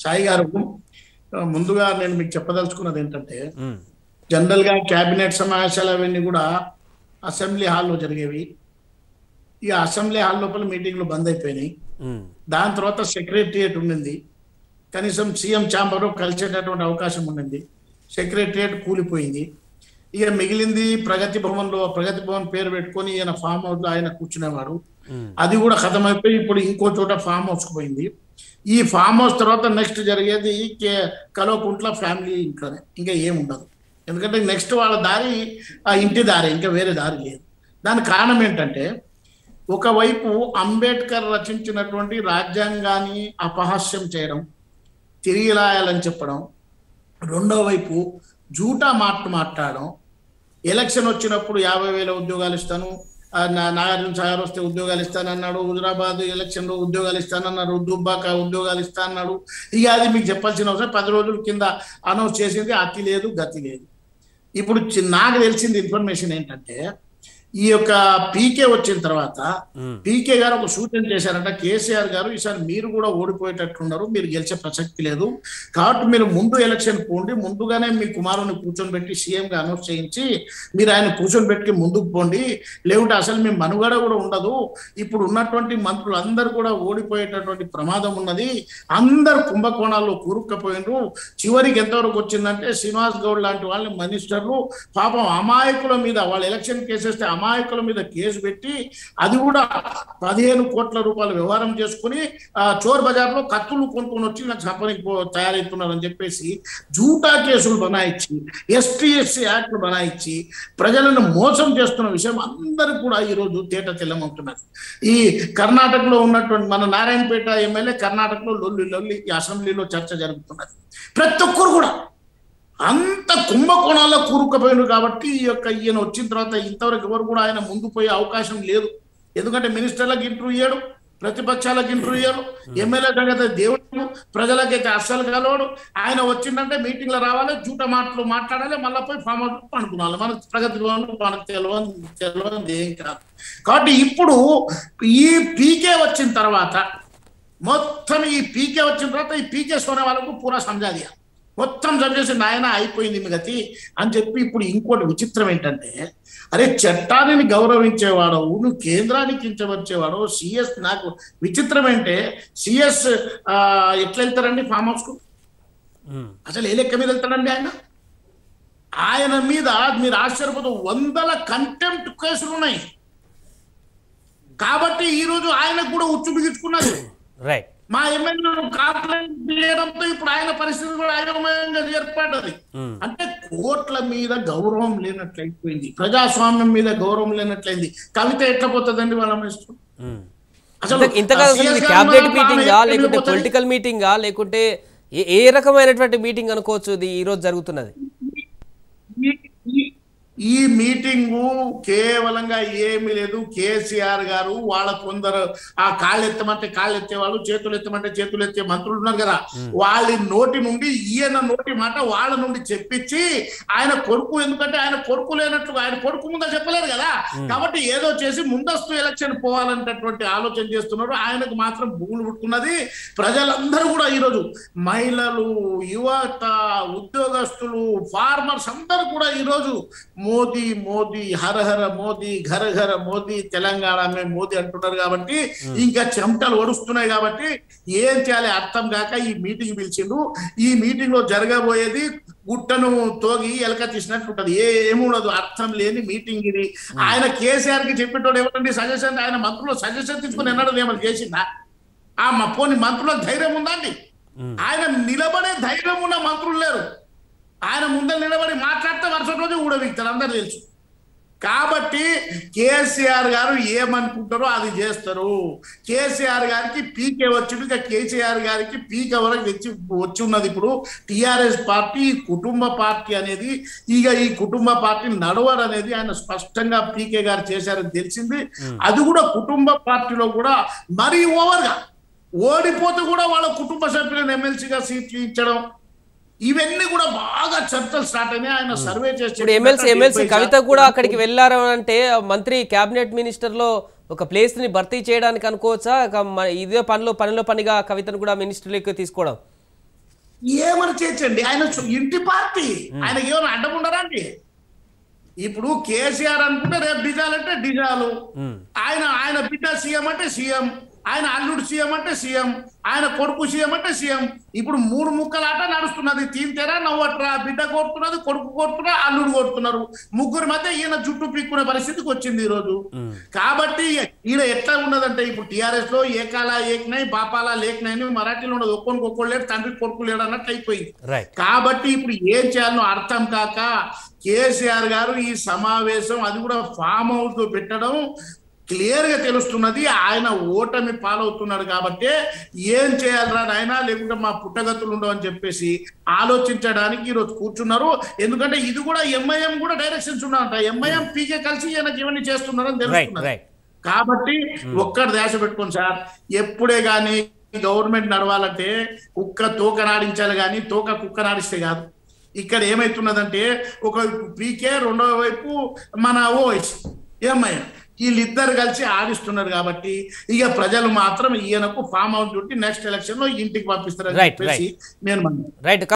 సాయి గారు ఆ, ముందుగా నేను మీకు చెప్పదలుచుకున్నది ఏంటంటే ఉమ్, జనరల్ గా కేబినెట్ సమావేశాలు అవన్నీ కూడా అసెంబ్లీ హాల్లో జరిగేవి ఈ అసెంబ్లీ హాల్ లోపల మీటింగ్లు బంద్ అయిపోయినాయి ఉమ్, దాని తర్వాత సెక్రటరియట్ ఉండింది కనీసం సీఎం ఛాంబర్ కలిసేటటువంటి అవకాశం ఉండింది సెక్రటరియట్ కూలిపోయింది ఇక మిగిలింది ప్రగతి భవన్లో ప్రగతి భవన్ పేరు పెట్టుకొని ఈయన ఫామ్ హౌస్ లో ఆయన కూర్చునేవాడు ఉమ్, అది కూడా ఖతమైపోయి ఇప్పుడు ఇంకో చోట ఫామ్ హౌస్ కు పోయింది ఈ ఫామ్ హౌస్ తర్వాత నెక్స్ట్ జరిగేది కే- కల్వకుంట్ల ఫ్యామిలీ ఇంట్లోనే ఇంకా ఏం ఉండదు ఎందుకంటే నెక్స్ట్ వాళ్ళ దారి ఆ ఇంటి దారి ఇంకా వేరే దారి లేదు దానికి కారణం ఏంటంటే ఒకవైపు అంబేద్కర్ రచించినటువంటి రాజ్యాంగాన్ని అపహాస్యం చేయడం తిరిగి రాయాలని చెప్పడం రెండో వైపు జూటా మాట మాట్లాడడం ఎలక్షన్ వచ్చినప్పుడు యాభై వేల ఉద్యోగాలు ఇస్తాను ఆ, నా- నాగార్జున సాగర్ వస్తే ఉద్యోగాలు ఇస్తానన్నాడు హుజరాబాద్ ఎలక్షన్ లో ఉద్యోగాలు ఇస్తానన్నాడు దుబ్బాక ఉద్యోగాలు ఇస్తానన్నాడు ఇక అది మీకు చెప్పాల్సిన అవసరం పది రోజుల కింద అనౌన్స్ చేసింది అతి లేదు గతి లేదు ఇప్పుడు చి- నాకు తెలిసింది ఇన్ఫర్మేషన్ ఏంటంటే ఈ యొక్క పీకే వచ్చిన తర్వాత ఉమ్, పీకే గారు ఒక సూచన చేశారంట కేసీఆర్ గారు ఈసారి మీరు కూడా ఓడిపోయేటట్టున్నారు మీరు గెలిచే ప్రసక్తి లేదు కాబట్టి మీరు ముందు ఎలక్షన్ పోండి ముందుగానే మీ కుమారుని కూర్చొని పెట్టి సీఎం గా అనౌన్స్ చేయించి మీరు ఆయన కూర్చొని పెట్టి ముందుకు పోండి లేకుంటే అసలు మీ మనుగడ కూడా ఉండదు ఇప్పుడు ఉన్నటువంటి మంత్రులు అందరూ కూడా ఓడిపోయేటటువంటి ప్రమాదం ఉన్నది అందరు కుంభకోణాల్లో కూరుక్కపోయినరు చివరికి ఎంతవరకు వచ్చిందంటే శ్రీనివాస్ గౌడ్ లాంటి వాళ్ళని మినిస్టర్లు పాపం అమాయకుల మీద వాళ్ళ ఎలక్షన్ కేసేస్తే అమాయకుల మీద కేసు పెట్టి అది కూడా పదిహేను కోట్ల రూపాయల వ్యవహారం చేసుకుని ఆ, చోర్ బజార్ లో కత్తులు కొనుక్కొని వచ్చి నాకు చంపనికి పో- తయారవుతున్నారని చెప్పేసి జూటా కేసులు బనాయించి ఎస్టీ ఎస్సీ యాక్ట్లు బనాయించి ప్రజలను మోసం చేస్తున్న విషయం అందరూ కూడా ఈ రోజు తేట తెల్లమవుతున్నది ఈ కర్ణాటకలో ఉన్నటువంటి మన నారాయణపేట ఎమ్మెల్యే కర్ణాటకలో లొల్లి లొల్లి ఈ అసెంబ్లీలో చర్చ జరుగుతున్నది ప్రతి ఒక్కరు కూడా అంత కుంభకోణాల్లో కూరుకుపోయినారు కాబట్టి ఈ యొక్క ఈయన వచ్చిన తర్వాత ఇంతవరకు ఎవరు కూడా ఆయన ముందు పోయే అవకాశం లేదు ఎందుకంటే మినిస్టర్లకు ఇంటర్వ్యూ ఇయ్యాడు ప్రతిపక్షాలకు ఇంటర్వ్యూ ఇయ్యాడు ఎమ్మెల్యే సంగతి దేవుడు ప్రజలకైతే అస్సలు కలవడు ఆయన వచ్చిందంటే మీటింగ్ లో రావాలి జూట మాటలు మాట్లాడాలి మళ్ళీ పోయి ఫామ్ హౌస్ పండుకున్నాలి మనకు ప్రగతి భవన్ మనకు తెలియదు తెలియదు ఏం కాదు కాబట్టి ఇప్పుడు ఈ పీకే వచ్చిన తర్వాత మొత్తం ఈ పీకే వచ్చిన తర్వాత ఈ పీకే సోనే వాళ్ళకు పూరా సంజాదియా మొత్తం చదివేసి నాయన అయిపోయింది మీ గతి అని చెప్పి ఇప్పుడు ఇంకోటి విచిత్రం ఏంటంటే అరే చట్టాన్ని గౌరవించేవాడు నువ్వు కేంద్రానికి కించవచ్చేవాడు సిఎస్ నాకు విచిత్రం ఏంటే సిఎస్ ఎట్లా వెళ్తారండి ఫామ్ హౌస్ కు ఉమ్, అసలు ఏ లెక్క మీద వెళ్తాడండి ఆయన ఆయన మీద మీరు ఆశ్చర్యపోతూ వందల కంటెంప్ట్ కేసులు ఉన్నాయి కాబట్టి ఈ రోజు ఆయనకు కూడా ఉచ్చు బిగించుకున్నది రైట్ మా ఎమ్మెల్యేలను కాంప్లైంట్ చేయడంతో ఇప్పుడు ఆయన పరిస్థితి కూడా ఆయనమయంగా ఏర్పడ్డది ఉమ్, అంటే కోట్ల మీద గౌరవం లేనట్లయిపోయింది ప్రజాస్వామ్యం మీద గౌరవం లేనట్లయింది కవిత ఎట్లా పోతుందండి వాళ్ళ మినిస్టర్ ఉమ్. అసలు ఇంత- ఇంతగా ఆ అసలు ఇది CS క్యాబినెట్ గారు మీటింగా ఆమె లేకుంటే వెళ్ళిపోతుంది. పొలిటికల్ మీటింగా లేకుంటే ఏ ఏ రకమైనటువంటి మీటింగ్ అనుకోవచ్చు ఇది ఈ రోజు జరుగుతున్నది ఈ- ఈ- ఈ మీటింగు కేవలంగా ఏమీ లేదు కేసీఆర్ గారు వాళ్ళ కొందరు ఆ కాళ్ళు ఎత్తమంటే కాళ్ళు ఎత్తేవాళ్ళు చేతులు ఎత్తమంటే చేతులు ఎత్తే మంత్రులు ఉన్నారు కదా వాళ్ళ నోటి నుండి ఈయన నోటి మాట వాళ్ళ నుండి చెప్పించి ఆయన కొడుకు ఎందుకంటే ఆయన కొడుకు లేనట్లు ఆయన కొడుకు ముందా చెప్పలేరు కదా కాబట్టి ఏదో చేసి ముందస్తు ఎలక్షన్ పోవాలనేటటువంటి ఆలోచన చేస్తున్నారు ఆయనకు మాత్రం భూములు పుట్టుకున్నది ప్రజలందరూ కూడా ఈరోజు మహిళలు యువత ఉద్యోగస్తులు ఫార్మర్స్ అందరూ కూడా ఈరోజు మోదీ మోదీ హర హర మోదీ ఘర ఘర మోదీ తెలంగాణ మే మోదీ అంటున్నారు కాబట్టి ఇంకా చెమటలు ఒడుస్తున్నాయి కాబట్టి ఏం చేయాలి అర్థం కాక ఈ మీటింగ్ పిలిచిండు ఈ మీటింగ్ లో జరగబోయేది గుట్టను తోగి ఎలక తీసినట్టు ఉంటది ఏముండదు అర్థం లేని మీటింగ్ ఇది ఆయన కేసీఆర్ కి చెప్పేటోడు ఎవరండి సజెషన్ ఆయన మంత్రులు సజెషన్ తీసుకుని ఎన్నడూ ఏమైనా చేసిందా ఆ మ- పోని మంత్రులకు ధైర్యం ఉందా అండి ఉమ్, ఆయన నిలబడే ధైర్యం ఉన్న మంత్రులు లేరు ఆయన ముందర నిలబడి మాట్లాడితే వరుస రోజు ఊడవిస్తారు అందరు తెలుసు కాబట్టి కేసీఆర్ గారు ఏమనుకుంటారో అది చేస్తారు కేసీఆర్ గారికి పీకే వచ్చింది ఇక కేసీఆర్ గారికి పీకే వరకు తెచ్చి వచ్చి ఉన్నది ఇప్పుడు టిఆర్ఎస్ పార్టీ కుటుంబ పార్టీ అనేది ఇక ఈ కుటుంబ పార్టీ నడవరు అనేది ఆయన స్పష్టంగా పీకే గారు చేశారని తెలిసింది అది కూడా కుటుంబ పార్టీలో కూడా మరీ ఓవర్గా ఓడిపోతే కూడా వాళ్ళ కుటుంబ సభ్యులను ఎమ్మెల్సీగా సీట్లు ఇచ్చడం ఇవన్నీ కూడా బాగా చర్చలు స్టార్ట్ అయినాయి ఆయన సర్వే చేసి ఇప్పుడు ఎమ్మెల్సీ ఎమ్మెల్సీ కవిత కూడా అక్కడికి వెళ్ళారు అంటే మంత్రి క్యాబినెట్ మినిస్టర్ లో ఒక ప్లేస్ ని భర్తీ చేయడానికి అనుకోవచ్చా ఇక మ- ఇదే పనిలో పనిలో పనిగా కవితను కూడా మినిస్టర్లోకి తీసుకోవడం ఏమని చేయొచ్చండి ఆయన సొ- ఇంటి పార్టీ ఆయనకి ఏమైనా అడ్డం ఉండరా అండి ఇప్పుడు కేసీఆర్ అనుకుంటే రేపు డిజాలంటే డిజాలు ఉమ్. ఆయన ఆయన బిడ్డ సీఎం అంటే సీఎం ఆయన అల్లుడు సీఎం అంటే సీఎం ఆయన కొడుకు సీఎం అంటే సీఎం ఇప్పుడు మూడు ముక్కల ఆట నడుస్తున్నది తీంతేరా నవ్వట్రా బిడ్డ కొడుతున్నది కొడుకు కొడుతున్నా అల్లుడు కొడుతున్నారు ముగ్గురు మధ్య ఈయన జుట్టు పీక్కునే పరిస్థితికి వచ్చింది ఈ రోజు కాబట్టి ఈయన ఎట్లా ఉన్నదంటే ఇప్పుడు టిఆర్ఎస్ లో ఏకాల ఏకనై బాపాల లేకనై అని మరాఠీలో ఉన్నది ఒక్కొనికి ఒక్కడు లేడు తండ్రి కొడుకు లేడు అన్నట్టు అయిపోయింది రైట్ కాబట్టి ఇప్పుడు ఏం చేయాలో అర్థం కాక కేసీఆర్ గారు ఈ సమావేశం అది కూడా ఫామ్ హౌస్ లో పెట్టడం క్లియర్ గా తెలుస్తున్నది ఆయన ఓటమి పాలవుతున్నాడు కాబట్టి ఏం చేయాలరా నాయన లేకుంటే మా పుట్టగతులు ఉండవని చెప్పేసి ఆలోచించడానికి ఈరోజు కూర్చున్నారు ఎందుకంటే ఇది కూడా ఎంఐఎం కూడా డైరెక్షన్స్ ఉన్నారంట ఎంఐఎం పీకే కలిసి ఈయనకి ఇవన్నీ చేస్తున్నారని రైట్ తెలుస్తున్నారు రైట్ కాబట్టి ఒక్కటి దేశ పెట్టుకోండి సార్ ఎప్పుడే గాని గవర్నమెంట్ నడవాలంటే కుక్క తోక నాడించాలి కానీ తోక కుక్క నాడిస్తే కాదు ఇక్కడ ఏమైతున్నదంటే ఒక పీకే రెండవ వైపు మన ఓఎస్ ఏమై వీళ్ళిద్దరు కలిసి ఆడిస్తున్నారు కాబట్టి ఇక ప్రజలు మాత్రం ఈయనకు ఫామ్ హౌస్ చుట్టి నెక్స్ట్ ఎలక్షన్ లో ఇంటికి పంపిస్తారని Right, చెప్పేసి నేను మన రైట్